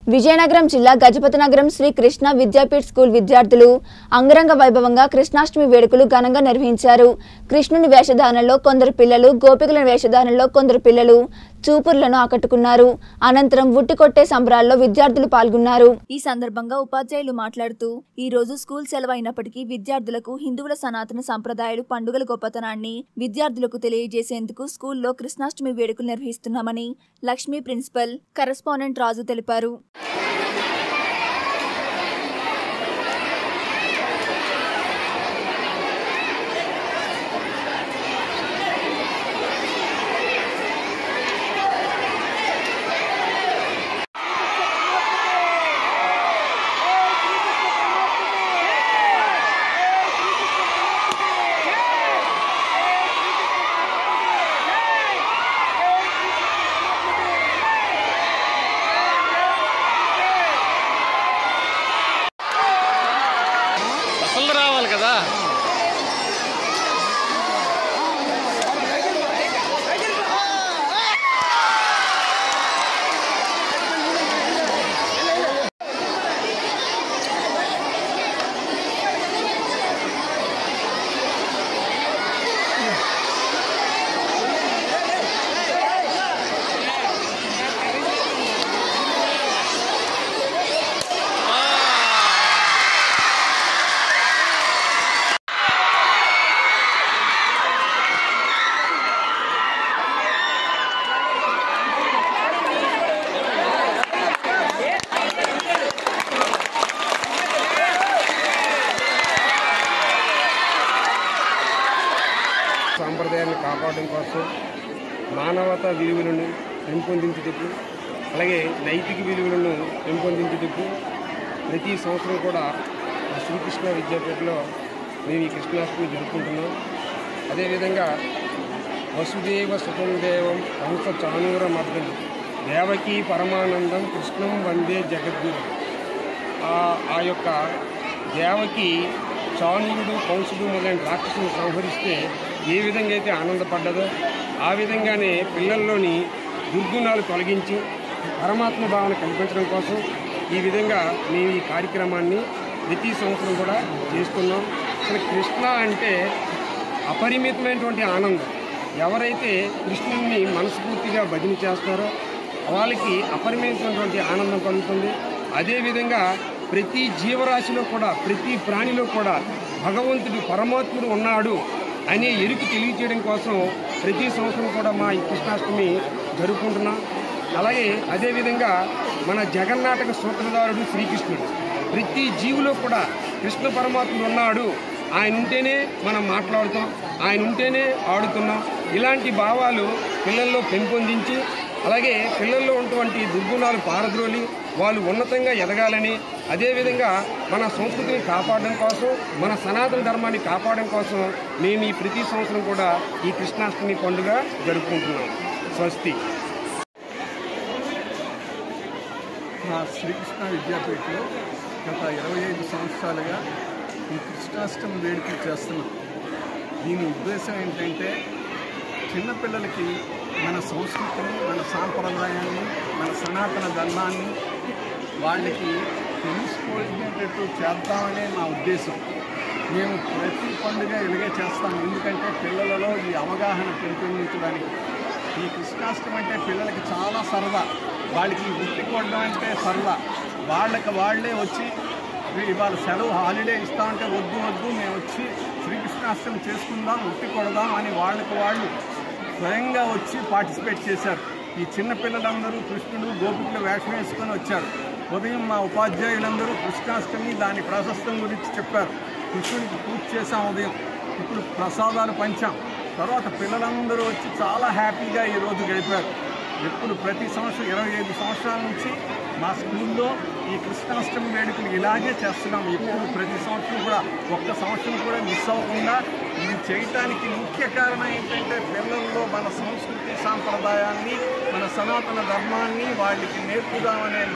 విజయనగరం జిల్లా గజపతి నగరం శ్రీ కృష్ణ విద్యాపీఠ్ స్కూల్ విద్యార్థులు అంగరంగ వైభవంగా కృష్ణాష్టమి వేడుకలు ఘనంగా నిర్వహించారు కృష్ణుని వేషధారణలో కొందరు పిల్లలు గోపికల వేషధారణలో కొందరు పిల్లలు చూపుర్లను ఆకట్టుకున్నారు అనంతరం ఉట్టి కొట్టే సంబరాల్లో విద్యార్థులు పాల్గొన్నారు ఈ సందర్భంగా ఉపాధ్యాయులు మాట్లాడుతూ ఈ రోజు స్కూల్ సెలవు అయినప్పటికీ విద్యార్థులకు హిందువుల సనాతన సంప్రదాయాలు పండుగల గొప్పతనాన్ని విద్యార్థులకు తెలియజేసేందుకు స్కూల్లో కృష్ణాష్టమి వేడుకలు నిర్వహిస్తున్నామని లక్ష్మీ ప్రిన్సిపల్ కరెస్పాండెంట్ రాజు తెలిపారు అసలు రావాలి కదా సాంప్రదాయాన్ని కాపాడడం కోసం మానవతా విలువలను పెంపొందించుటకు అలాగే నైతిక విలువలను పెంపొందించుటకు ప్రతి సంవత్సరం కూడా ఆ శ్రీకృష్ణ విద్యాపీఠలో మేము ఈ కృష్ణాష్టమి జరుపుకుంటున్నాం అదేవిధంగా వసుదేవ సుతం దేవం హంస చానూర మర్దలు దేవకీ పరమానందం కృష్ణం వందే జగద్గురు ఆ ఆ యొక్క దేవకి చానుయుడు కంసుడు మొదలైన రాక్షసుని సంహరిస్తే ఏ విధంగా అయితే ఆనందపడ్డదో ఆ విధంగానే పిల్లల్లోని దుర్గుణాలు తొలగించి పరమాత్మ భావన కల్పించడం కోసం ఈ విధంగా మేము ఈ కార్యక్రమాన్ని ప్రతి సంవత్సరం కూడా చేస్తున్నాం అసలు కృష్ణ అంటే అపరిమితమైనటువంటి ఆనందం ఎవరైతే కృష్ణుని మనస్ఫూర్తిగా భజన చేస్తారో వాళ్ళకి అపరిమితమైనటువంటి ఆనందం కలుగుతుంది అదేవిధంగా ప్రతి జీవరాశిలో కూడా ప్రతి ప్రాణిలో కూడా భగవంతుడు పరమాత్ముడు ఉన్నాడు అనే ఎరుకు తెలియచేయడం కోసం ప్రతి సంవత్సరం కూడా మా ఈ కృష్ణాష్టమి జరుపుకుంటున్నాం అలాగే అదేవిధంగా మన జగన్నాటక సూత్రధారుడు శ్రీకృష్ణుడు ప్రతి జీవిలో కూడా కృష్ణ పరమాత్ముడు ఉన్నాడు ఆయన ఉంటేనే మనం మాట్లాడుతాం ఆయన ఉంటేనే ఆడుతున్నాం ఇలాంటి భావాలు పిల్లల్లో పెంపొందించి అలాగే పిల్లల్లో ఉన్నటువంటి దుర్గుణాలు పారద్రోలి వాళ్ళు ఉన్నతంగా ఎదగాలని అదేవిధంగా మన సంస్కృతిని కాపాడడం కోసం మన సనాతన ధర్మాన్ని కాపాడడం కోసం మేము ఈ ప్రతి సంవత్సరం కూడా ఈ కృష్ణాష్టమి పండుగ జరుపుకుంటున్నాం స్వస్తి మా శ్రీకృష్ణ విద్యాపీఠలో గత ఇరవై ఐదు సంవత్సరాలుగా ఈ కృష్ణాష్టమి వేడుకలు చేస్తున్నాం దీని ఉద్దేశం ఏంటంటే చిన్నపిల్లలకి మన సంస్కృతిని మన సాంప్రదాయాన్ని మన సనాతన ధర్మాన్ని వాళ్ళకి తెలుసుకోగేటట్టు చేద్దామనే మా ఉద్దేశం మేము ప్రతి పండుగ ఇలాగే చేస్తాం ఎందుకంటే పిల్లలలో ఈ అవగాహన పెంపొందించడానికి ఈ కృష్ణాష్టమి అంటే పిల్లలకి చాలా సరదా వాళ్ళకి ఉట్టి కొట్టడం అంటే సరదా వాళ్ళకి వాళ్ళే వచ్చి ఇవాళ సెలవు హాలిడే ఇస్తామంటే వద్దు వద్దు మేము వచ్చి శ్రీకృష్ణాష్టమి చేసుకుందాం ఉట్టి కొడదాం అని వాళ్ళకి వాళ్ళు స్వయంగా వచ్చి పార్టిసిపేట్ చేశారు ఈ చిన్న పిల్లలందరూ కృష్ణుడు గోపికలు వేషం వేసుకొని వచ్చారు ఉదయం మా ఉపాధ్యాయులందరూ కృష్ణాష్టమి దాని ప్రాశస్తం గురించి చెప్పారు కృష్ణుడికి పూజ చేశాం ఉదయం ఇప్పుడు ప్రసాదాలు పంచాం తర్వాత పిల్లలందరూ వచ్చి చాలా హ్యాపీగా ఈరోజు గడిపారు ఎప్పుడు ప్రతి సంవత్సరం ఇరవై ఐదు సంవత్సరాల నుంచి మా స్కూల్లో ఈ కృష్ణాష్టమి వేడుకలు ఇలాగే చేస్తున్నాం ఎప్పుడు ప్రతి సంవత్సరం కూడా ఒక్క సంవత్సరం కూడా మిస్ అవ్వకుండా ఇది చేయటానికి ముఖ్య కారణం ఏంటంటే పిల్లల్లో మన సంస్కృతి సాంప్రదాయాన్ని మన సనాతన ధర్మాన్ని వాళ్ళకి నేర్పుదామనే